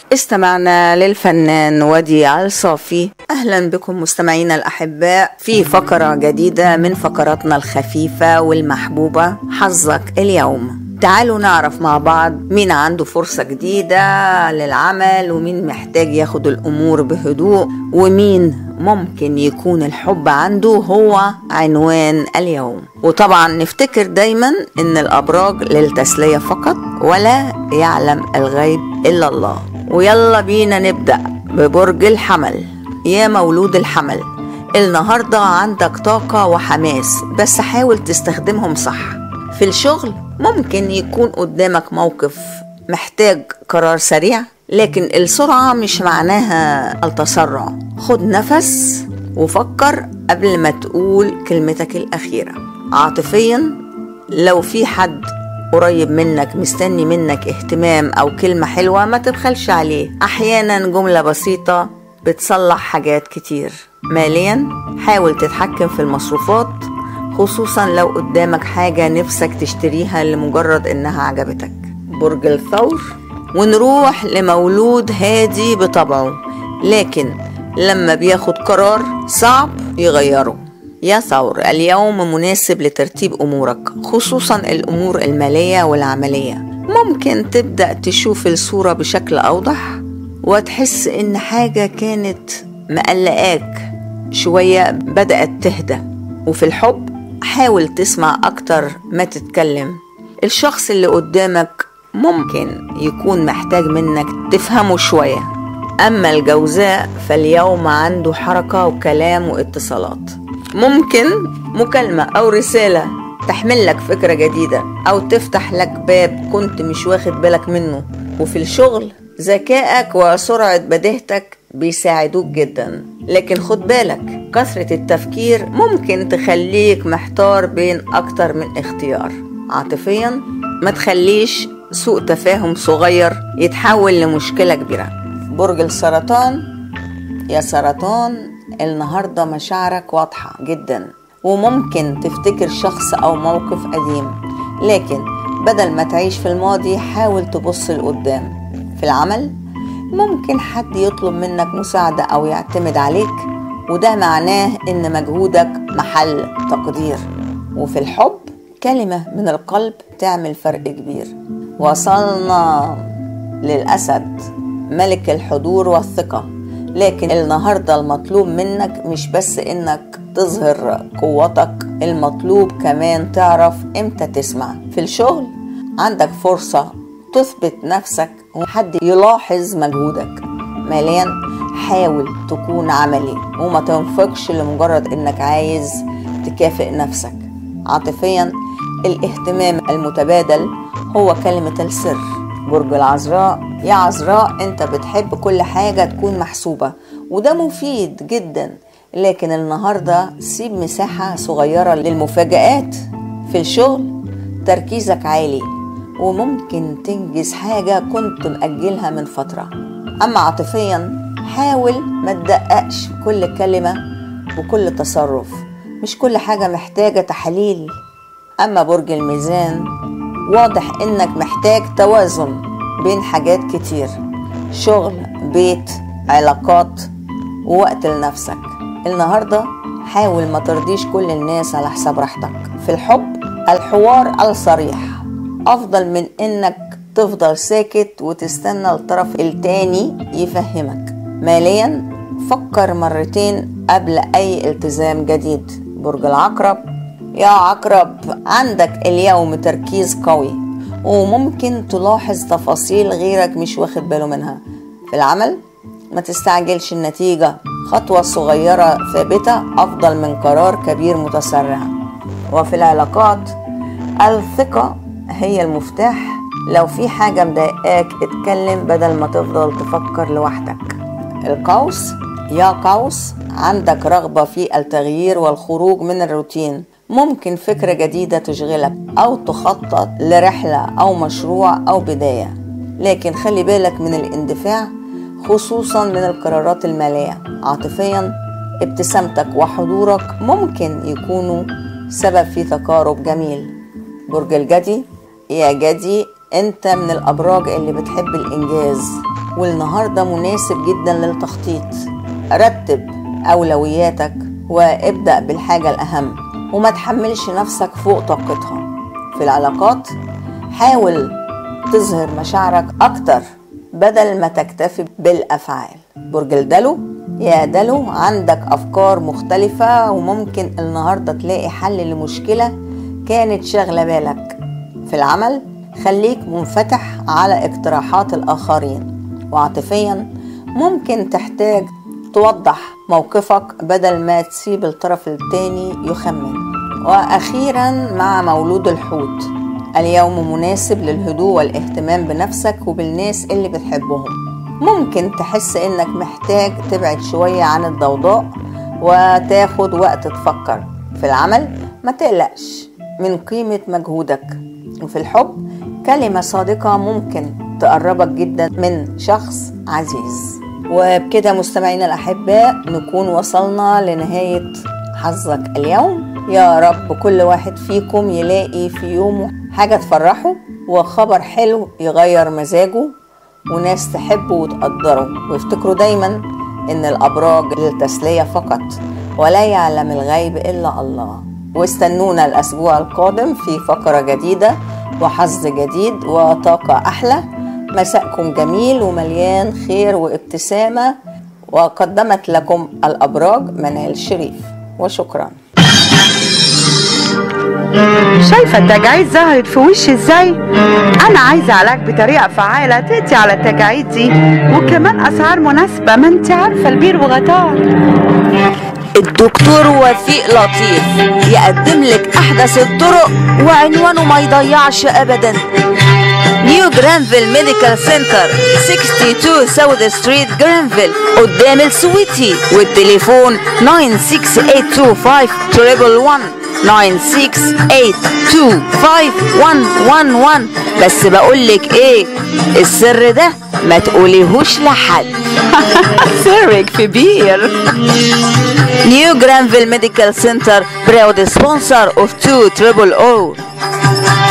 استمعنا للفنان وديع الصافي أهلا بكم مستمعينا الأحباء في فقرة جديدة من فقراتنا الخفيفة والمحبوبة حظك اليوم تعالوا نعرف مع بعض مين عنده فرصة جديدة للعمل ومين محتاج ياخد الأمور بهدوء ومين ممكن يكون الحب عنده هو عنوان اليوم وطبعا نفتكر دايما ان الابراج للتسلية فقط ولا يعلم الغيب الا الله ويلا بينا نبدأ ببرج الحمل يا مولود الحمل النهاردة عندك طاقة وحماس بس حاول تستخدمهم صح في الشغل ممكن يكون قدامك موقف محتاج قرار سريع لكن السرعة مش معناها التسرع خد نفس وفكر قبل ما تقول كلمتك الأخيرة عاطفيا لو في حد قريب منك مستني منك اهتمام أو كلمة حلوة ما تبخلش عليه أحيانا جملة بسيطة بتصلح حاجات كتير ماليا حاول تتحكم في المصروفات خصوصا لو قدامك حاجة نفسك تشتريها لمجرد إنها عجبتك برج الثور ونروح لمولود هادي بطبعه لكن لما بياخد قرار صعب يغيره يا ثور اليوم مناسب لترتيب أمورك خصوصا الأمور المالية والعملية ممكن تبدأ تشوف الصورة بشكل أوضح وتحس إن حاجة كانت مقلقاك شوية بدأت تهدى وفي الحب حاول تسمع أكتر ما تتكلم الشخص اللي قدامك ممكن يكون محتاج منك تفهمه شوية أما الجوزاء فاليوم عنده حركة وكلام واتصالات ممكن مكالمة أو رسالة تحمل لك فكرة جديدة أو تفتح لك باب كنت مش واخد بالك منه وفي الشغل ذكائك وسرعة بديهتك بيساعدوك جدا لكن خد بالك كثرة التفكير ممكن تخليك محتار بين أكتر من اختيار عاطفيا ما تخليش سوء تفاهم صغير يتحول لمشكلة كبيرة برج السرطان يا سرطان النهاردة مشاعرك واضحة جدا وممكن تفتكر شخص أو موقف قديم لكن بدل ما تعيش في الماضي حاول تبص لقدام في العمل ممكن حد يطلب منك مساعدة أو يعتمد عليك وده معناه إن مجهودك محل تقدير وفي الحب كلمة من القلب تعمل فرق كبير وصلنا للأسد ملك الحضور والثقة لكن النهاردة المطلوب منك مش بس إنك تظهر قوتك المطلوب كمان تعرف إمتى تسمع في الشغل عندك فرصة تثبت نفسك وحد يلاحظ مجهودك ماليا حاول تكون عملي وما تنفقش لمجرد انك عايز تكافئ نفسك عاطفيا الاهتمام المتبادل هو كلمة السر برج العذراء يا عذراء انت بتحب كل حاجة تكون محسوبة وده مفيد جدا لكن النهاردة سيب مساحة صغيرة للمفاجآت في الشغل تركيزك عالي وممكن تنجز حاجة كنت مأجلها من فترة أما عاطفيا حاول ما تدققش كل كلمة وكل تصرف مش كل حاجة محتاجة تحليل أما برج الميزان واضح إنك محتاج توازن بين حاجات كتير شغل بيت علاقات ووقت لنفسك النهاردة حاول ما ترضيش كل الناس على حساب راحتك في الحب الحوار الصريح أفضل من إنك تفضل ساكت وتستنى الطرف التاني يفهمك ماليا فكر مرتين قبل أي التزام جديد برج العقرب يا عقرب عندك اليوم تركيز قوي وممكن تلاحظ تفاصيل غيرك مش واخد باله منها في العمل ما تستعجلش النتيجة خطوة صغيرة ثابتة أفضل من قرار كبير متسرع وفي العلاقات الثقة هي المفتاح لو في حاجة مضايقاك اتكلم بدل ما تفضل تفكر لوحدك القوس يا قوس عندك رغبة في التغيير والخروج من الروتين ممكن فكرة جديدة تشغلك أو تخطط لرحلة أو مشروع أو بداية لكن خلي بالك من الاندفاع خصوصا من القرارات المالية عاطفيا ابتسامتك وحضورك ممكن يكونوا سبب في تقارب جميل برج الجدي يا جدي انت من الابراج اللي بتحب الانجاز والنهاردة مناسب جدا للتخطيط رتب أولوياتك وابدأ بالحاجة الأهم وما تحملش نفسك فوق طاقتها في العلاقات حاول تظهر مشاعرك أكتر بدل ما تكتفي بالأفعال برج الدلو يا دلو عندك أفكار مختلفة وممكن النهاردة تلاقي حل لمشكلة كانت شاغلة بالك في العمل خليك منفتح على اقتراحات الآخرين وعاطفيا ممكن تحتاج توضح موقفك بدل ما تسيب الطرف التاني يخمن وأخيرا مع مولود الحوت اليوم مناسب للهدوء والاهتمام بنفسك وبالناس اللي بتحبهم ممكن تحس انك محتاج تبعد شوية عن الضوضاء وتاخد وقت تفكر في العمل ما تقلقش من قيمة مجهودك وفي الحب كلمة صادقة ممكن تقربك جدا من شخص عزيز وبكده مستمعينا الأحباء نكون وصلنا لنهاية حظك اليوم يا رب كل واحد فيكم يلاقي في يومه حاجة تفرحه وخبر حلو يغير مزاجه وناس تحبه وتقدره وافتكروا دايما ان الابراج للتسلية فقط ولا يعلم الغيب الا الله واستنونا الاسبوع القادم في فقرة جديدة وحظ جديد وطاقة احلى مساءكم جميل ومليان خير وابتسامة وقدمت لكم الابراج منال شريف وشكرا شايفة التجاعيد ظهرت في وشي ازاي؟ أنا عايزة علاج بطريقة فعالة تقضي على التجاعيد دي وكمان أسعار مناسبة ما انت عارفة البير وغطاه الدكتور وفيق لطيف يقدم لك احدث الطرق وعنوانه ما يضيعش ابدا نيو جرانفيل ميديكال سنتر 62 ساوث ستريت جرانفيل قدام السويتي والتليفون 96825 968251111 بس بقولك ايه السر ده ما تقوليهوش لحد سرك في بير New Granville Medical Center proud sponsor of 2 Triple O